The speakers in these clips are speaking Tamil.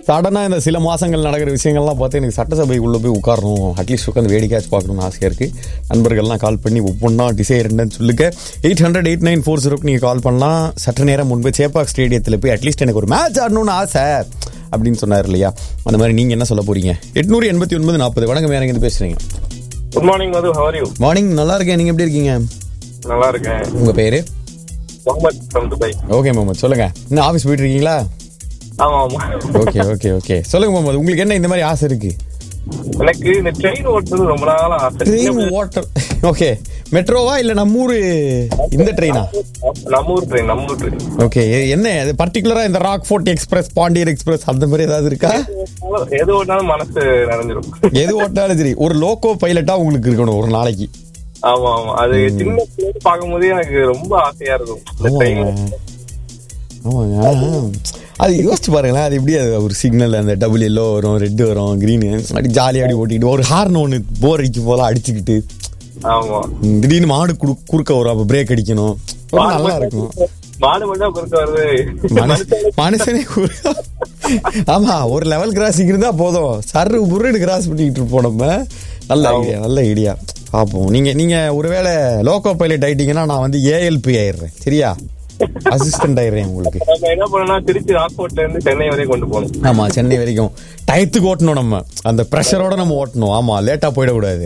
சடனாக இந்த சில மாதங்கள் நடக்கிற விஷயங்கள்லாம் பார்த்து எனக்கு சட்டசபைக்குள்ளே போய் உட்காரணும் அட்லீஸ்ட் உட்காந்து வேடிக்கையாச்சு பார்க்கணும்னு ஆசையாக இருக்குது நண்பர்கள்லாம் கால் பண்ணி ஒவ்வொன்றா டிசைர் என்னன்னு சொல்லுங்க eight hundred eight nine four ஜீரோக்கு நீங்கள் கால் பண்ணலாம் சற்று நேரம் முன்பு சேப்பாக் ஸ்டேடியத்தில் போய் அட்லீஸ்ட் எனக்கு ஒரு மேட்ச் ஆடணும்னு ஆசை அப்படின்னு சொன்னார் இல்லையா அந்த மாதிரி நீங்கள் என்ன சொல்ல போறீங்க எட்நூறு எண்பத்தி ஒன்பது நாற்பது வணக்கம் யார் எங்கேருந்து பேசுகிறீங்க good morning Madhu how are you morning நல்லா இருக்கேன் நீங்கள் எப்படி இருக்கீங்க நல்லா இருக்கேன் உங்கள் பேர் Mohammed from Dubai okay Mohammed சொல்லுங்கள் இன்னும் ஆஃபீஸ் போயிட்டு இருக்கீங்களா ஆமா ஆமா ஓகே ஓகே ஓகே சொல்லுங்க முகமது உங்களுக்கு என்ன இந்த மாதிரி ஆசை இருக்கு எனக்கு இந்த ட்ரெயின் ஓட்டுறது ரொம்ப நாள் ஆசை ட்ரெயின் வாட்டர் ஓகே மெட்ரோவா இல்ல நம்ம ஊரு இந்த ட்ரெயினா நம்ம ஊர் ட்ரெயின் நம்ம ஊர் ட்ரெயின் ஓகே என்ன இது பர்டிகுலரா இந்த rock fort express Pandiyar express அந்த மாதிரி ஏதாவது இருக்கா எது ஓட்டினாலும் மனசு நிறைஞ்சிரும் எது ஓட்டாலும் சரி ஒரு லோக்கோ பைலட்டா உங்களுக்கு இருக்கணும் ஒரு நாளைக்கு ஆமா ஆமா அது சின்ன பிள்ளைங்க பார்க்கும்போதே எனக்கு ரொம்ப ஆசையா இருக்கும் இந்த ட்ரெயின் ஆமாங்க அது யோசிச்சு பாருங்களேன் அது எப்படி அது ஒரு சிக்னல் அந்த டபுள் எல்லோ வரும் ரெட் வரும் கிரீனு அப்படி ஜாலியாக அப்படி ஓட்டிக்கிட்டு ஒரு ஹார்ன் ஒன்று போர் அடிக்கும் போல அடிச்சுக்கிட்டு ஆமா ம், திடீர்னு மாடு குடு குறுக்க வரும் அப்போ பிரேக் அடிக்கணும் ரொம்ப நல்லா இருக்கும் மாடு மட்டும் குறுக்க வருது மனு- மனுஷனே குறுக்க ஆமா ஒரு லெவல் கிராசிங் இருந்தா போதும் சர்ரு புருன்னு கிராஸ் பண்ணிக்கிட்டு இருப்போம் நம்ம நல்ல ஐடியா நல்ல ஐடியா பார்ப்போம் நீங்க நீங்க ஒருவேளை லோக்கோ பைலட் ஆயிட்டீங்கன்னா நான் வந்து ஏஎல்பி ஆயிடுறேன் சரியா அசிஸ்டன்ட் ஆயிடுறேன் உங்களுக்கு நம்ம என்ன பண்ணணும்னா திருச்சி ராக்போர்ட்ல இருந்து சென்னை வரையும் கொண்டு போகணும் ஆமா சென்னை வரைக்கும் டயத்துக்கு ஓட்டணும் நம்ம அந்த ப்ரெஷரோட நம்ம ஓட்டணும் ஆமா லேட்டா போயிடக்கூடாது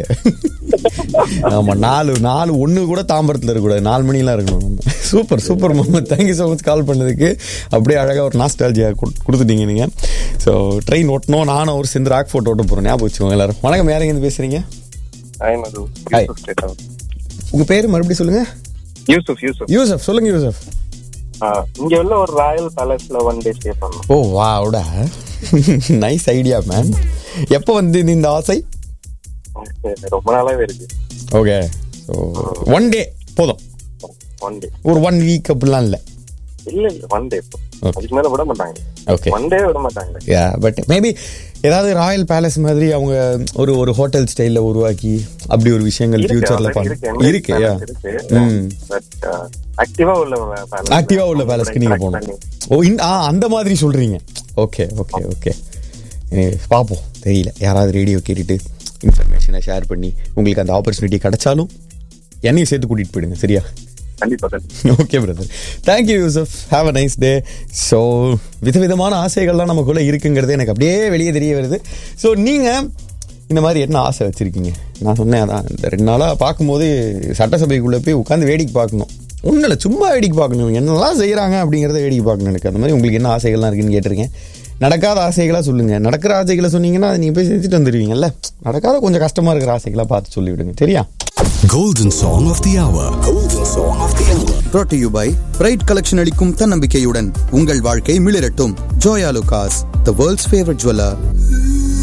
ஆமா நாலு நாலு ஒண்ணு கூட தாம்பரத்துல இருக்கக்கூடாது நாலு மணிலாம் இருக்கணும் நம்ம super super Mohammed thank you so much call பண்ணதுக்கு அப்படியே அழகா ஒரு நாஸ்டாலஜியா கொடுத்துட்டீங்க நீங்க ஸோ ட்ரெயின் ஓட்டணும் நானும் ஒரு சேர்ந்து ராக் ஃபோட்டோ ஓட்ட போறேன் ஞாபகம் வச்சுக்கோங்க எல்லாரும் வணக்கம் யார் எங்க பேசுறீங்க ஹாய் மது Hi. யூசுப் ஸ்டேட் உங்க பேரு மறுபடியும் சொல்லுங்க யூசுப் யூசுப் யூசப் சொல்லுங்க யூசப் ஆ, இங்க உள்ள ஒரு ராயல் பேலஸ்ல ஒன் டே ஸ்டே பண்ணணும் ஓ வாடா நைஸ் ஐடியா மேன் எப்போ வந்து இந்த ஆசை சரி, ரொம்ப நாளாவே இருக்கு ஓகே ஸோ ஒன் டே போதும் ஒன் டே ஒரு ஒன் வீக் அப்படிலாம் இல்லை இல்ல இல்ல ஒன் டே அதுக்கு மேல விட மாட்டாங்க ஓகே ஒன் டே விட மாட்டாங்க யா பட் மேபி ஏதாவது ராயல் பேலஸ் மாதிரி அவங்க ஒரு ஒரு ஹோட்டல் ஸ்டைல்ல உருவாக்கி அப்படி ஒரு விஷயங்கள் இருக்கு, ஃபியூச்சர்ல already இருக்கு, பண்ண இருக்கு யா இருக்கு. ம் But, uh, active-ஆ உள்ள palace. ஆக்டிவா உள்ள பேலஸ்க்கு நீங்க Interact போகணும் பண்ணி. ஓ இந்த ஆ அந்த மாதிரி சொல்றீங்க ஓகே ஓகே ஓகே பார்ப்போம் தெரியல யாராவது ரேடியோ கேட்டுட்டு இன்ஃபர்மேஷனை ஷேர் பண்ணி உங்களுக்கு அந்த ஆப்பர்ச்சுனிட்டி கிடைச்சாலும் என்னையும் சேர்த்து கூட்டிட்டு போயிடுங்க சரியா கண்டிப்பா கண்டிப்பா. Okay brother thank you Yusuf have a nice day so விதவிதமான ஆசைகள்லாம் நமக்குள்ள இருக்குங்கிறது எனக்கு அப்படியே வெளியே தெரிய வருது ஸோ நீங்கள் இந்த மாதிரி என்ன ஆசை வச்சுருக்கீங்க நான் சொன்னேன் அதான் இந்த ரெண்டு நாளாக பார்க்கும்போது சட்டசபைக்குள்ளே போய் உட்காந்து வேடிக்கை பார்க்கணும் ஒன்றும் இல்லை சும்மா வேடிக்கை பார்க்கணும் என்னெல்லாம் செய்கிறாங்க அப்படிங்கிறத வேடிக்கை பார்க்கணும் எனக்கு அந்த மாதிரி உங்களுக்கு என்ன ஆசைகள்லாம் இருக்குன்னு கேட்டிருக்கேன் நடக்காத ஆசைகளாக சொல்லுங்கள் நடக்கிற ஆசைகளை சொன்னீங்கன்னா அதை நீங்கள் போய் செஞ்சுட்டு வந்துடுவீங்கல்ல நடக்காத கொஞ்சம் கஷ்டமாக இருக்கிற ஆசைகளாக பார்த்து சொல்லிவிடுங்க சரியா Golden Song of the Hour. Golden Song of the Hour. brought to you by pride collection அளிக்கும் தன்னம்பிக்கையுடன் உங்கள் வாழ்க்கை மிளிரட்டும் Joyalukkas the world's favourite jeweller